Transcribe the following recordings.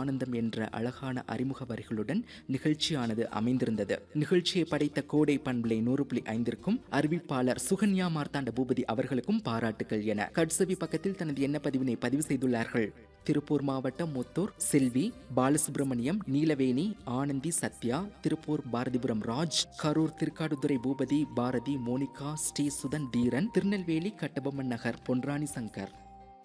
ஆனந்தம் என்ற அழகான அறிமுக வரிகளுடன் நிகழ்ச்சியானது அமைந்திருந்தது நிகழ்ச்சியை படைத்த கோடை பண்பலை நூறு புள்ளி ஐந்திற்கும் அறிவிப்பாளர் சுகன்யா மார்த்தாண்ட பூபதி அவர்களுக்கும் பாராட்டுகள் என கட்சவி பக்கத்தில் தனது எண்ண பதிவினை பதிவு செய்துள்ளார்கள் திருப்பூர் மாவட்டம் முத்தூர் செல்வி பாலசுப்ரமணியம் நீலவேணி ஆனந்தி சத்யா திருப்பூர் பாரதிபுரம் ராஜ் கரூர் திருக்காடுதுறை பூபதி பாரதி மோனிகா ஸ்ரீசுதன் தீரன் திருநெல்வேலி கட்டபொம்மன் நகர் பொன்ராணி சங்கர்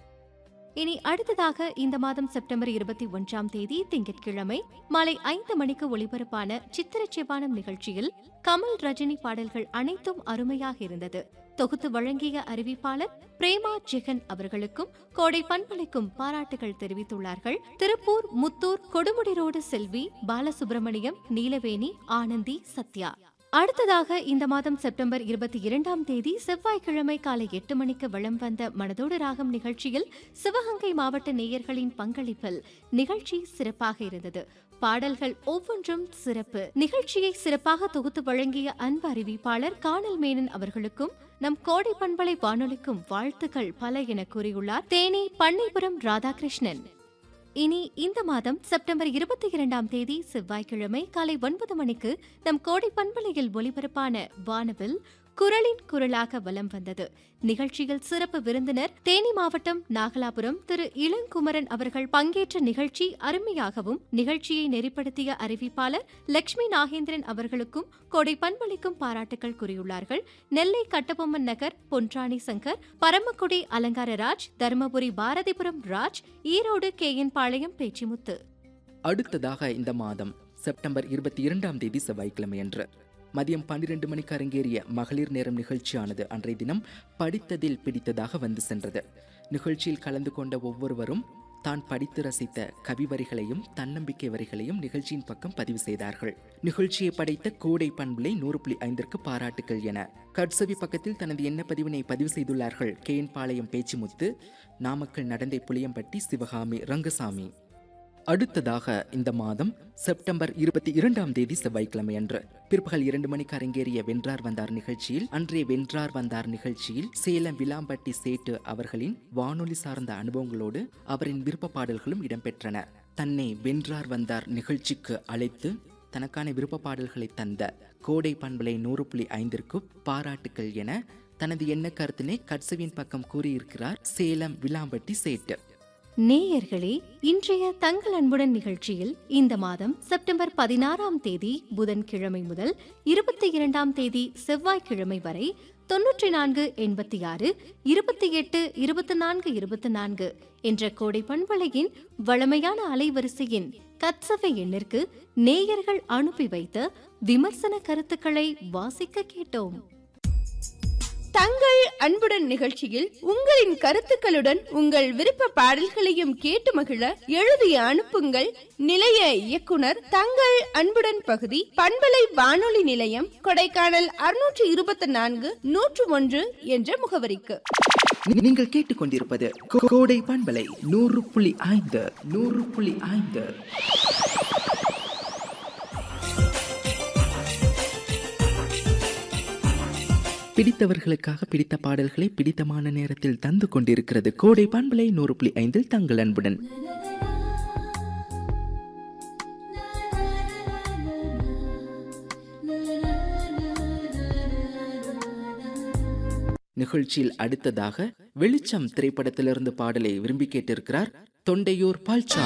இனி அடுத்ததாக இந்த மாதம் செப்டம்பர் இருபத்தி ஒன்றாம் தேதி திங்கட்கிழமை மாலை ஐந்து மணிக்கு ஒளிபரப்பான சித்திரச்செவ்வானம் நிகழ்ச்சியில் கமல் ரஜினி பாடல்கள் அனைத்தும் அருமையாக இருந்தது தொகுத்து வழங்கிய அறிவிப்பாளர் பிரேமா ஜெகன் அவர்களுக்கும் கோடை பண்பலைக்கும் பாராட்டுகள் தெரிவித்துள்ளார்கள் திருப்பூர் முத்தூர் கொடுமுடி ரோடு செல்வி பாலசுப்ரமணியம் நீலவேணி ஆனந்தி சத்யா அடுத்ததாக இந்த மாதம் செப்டம்பர் இருபத்தி இரண்டாம் தேதி செவ்வாய்க்கிழமை காலை எட்டு மணிக்கு வலம் வந்த மனதோடு ராகம் நிகழ்ச்சியில் சிவகங்கை மாவட்ட நேயர்களின் பங்களிப்பில் நிகழ்ச்சி சிறப்பாக இருந்தது பாடல்கள் ஒவ்வொன்றும் சிறப்பு நிகழ்ச்சியை சிறப்பாக தொகுத்து வழங்கிய அன்பு அறிவிப்பாளர் காணல் மேனன் அவர்களுக்கும் நம் கோடை பண்பலை வானொலிக்கும் வாழ்த்துக்கள் பல என கூறியுள்ளார் தேனி பண்ணைபுரம் ராதாகிருஷ்ணன் இனி இந்த மாதம் செப்டம்பர் இருபத்தி இரண்டாம் தேதி செவ்வாய்க்கிழமை காலை ஒன்பது மணிக்கு நம் கோடை பண்பலையில் ஒலிபரப்பான வானவில் குரலின் குரலாக வலம் வந்தது நிகழ்ச்சியில் சிறப்பு விருந்தினர் தேனி மாவட்டம் நாகலாபுரம் திரு இளங்குமரன் அவர்கள் பங்கேற்ற நிகழ்ச்சி அருமையாகவும் நிகழ்ச்சியை நெறிப்படுத்திய அறிவிப்பாளர் லட்சுமி நாகேந்திரன் அவர்களுக்கும் கொடை பண்பளிக்கும் பாராட்டுகள் கூறியுள்ளார்கள் நெல்லை கட்டபொம்மன் நகர் பொன்ராணி சங்கர் பரமக்குடி அலங்காரராஜ் தருமபுரி பாரதிபுரம் ராஜ் ஈரோடு கே என் பாளையம் பேச்சிமுத்து அடுத்ததாக இந்த மாதம் செப்டம்பர் இருபத்தி இரண்டாம் தேதி செவ்வாய்க்கிழமை அன்று மதியம் பன்னிரண்டு மணிக்கு அரங்கேறிய மகளிர் நேரம் நிகழ்ச்சியானது அன்றைய தினம் படித்ததில் பிடித்ததாக வந்து சென்றது நிகழ்ச்சியில் கலந்து கொண்ட ஒவ்வொருவரும் தான் படித்து ரசித்த கவி வரிகளையும் தன்னம்பிக்கை வரிகளையும் நிகழ்ச்சியின் பக்கம் பதிவு செய்தார்கள் நிகழ்ச்சியை படைத்த கோடை பண்புலை நூறு புள்ளி ஐந்திற்கு பாராட்டுகள் என கட்சவி பக்கத்தில் தனது எண்ண பதிவினை பதிவு செய்துள்ளார்கள் கேன் பாளையம் பேச்சுமுத்து நாமக்கல் நடந்தை புளியம்பட்டி சிவகாமி ரங்கசாமி அடுத்ததாக இந்த மாதம் செப்டம்பர் இருபத்தி இரண்டாம் தேதி செவ்வாய்க்கிழமை அன்று பிற்பகல் இரண்டு மணிக்கு அரங்கேறிய வென்றார் வந்தார் நிகழ்ச்சியில் அன்றைய வென்றார் வந்தார் நிகழ்ச்சியில் சேலம் விளாம்பட்டி சேட்டு அவர்களின் வானொலி சார்ந்த அனுபவங்களோடு அவரின் விருப்ப பாடல்களும் இடம்பெற்றன தன்னை வென்றார் வந்தார் நிகழ்ச்சிக்கு அழைத்து தனக்கான விருப்ப பாடல்களை தந்த கோடை பண்பலை நூறு புள்ளி ஐந்திற்கு பாராட்டுக்கள் என தனது எண்ண கருத்தினை கட்சவியின் பக்கம் கூறியிருக்கிறார் சேலம் விளாம்பட்டி சேட்டு நேயர்களே இன்றைய தங்கள் அன்புடன் நிகழ்ச்சியில் இந்த மாதம் செப்டம்பர் பதினாறாம் தேதி புதன்கிழமை முதல் இருபத்தி இரண்டாம் தேதி செவ்வாய்க்கிழமை வரை தொன்னூற்றி நான்கு எண்பத்தி ஆறு இருபத்தி எட்டு இருபத்தி நான்கு இருபத்தி நான்கு என்ற கோடை பண்பலையின் வளமையான அலைவரிசையின் கட்சவை எண்ணிற்கு நேயர்கள் அனுப்பி வைத்த விமர்சன கருத்துக்களை வாசிக்க கேட்டோம் தங்கள் அன்புடன் நிகழ்ச்சியில் உங்களின் கருத்துக்களுடன் உங்கள் விருப்ப பாடல்களையும் கேட்டு மகிழ எழுதி அனுப்புங்கள் நிலைய இயக்குனர் தங்கள் அன்புடன் பகுதி பண்பலை வானொலி நிலையம் கொடைக்கானல் அறுநூற்று இருபத்தி நான்கு நூற்று ஒன்று என்ற முகவரிக்கு நீங்கள் கேட்டுக்கொண்டிருப்பது கோ- கோடை பண்பலை நூறு புள்ளி ஐந்து நூறு புள்ளி ஐந்து பிடித்தவர்களுக்காக பிடித்த பாடல்களை பிடித்தமான நேரத்தில் தந்து கொண்டிருக்கிறது கோடை பண்பலை நூறு புள்ளி ஐந்தில் தங்கள் அன்புடன் நிகழ்ச்சியில் அடுத்ததாக வெளிச்சம் திரைப்படத்திலிருந்து பாடலை விரும்பி கேட்டிருக்கிறார் தொண்டையூர் பால்சா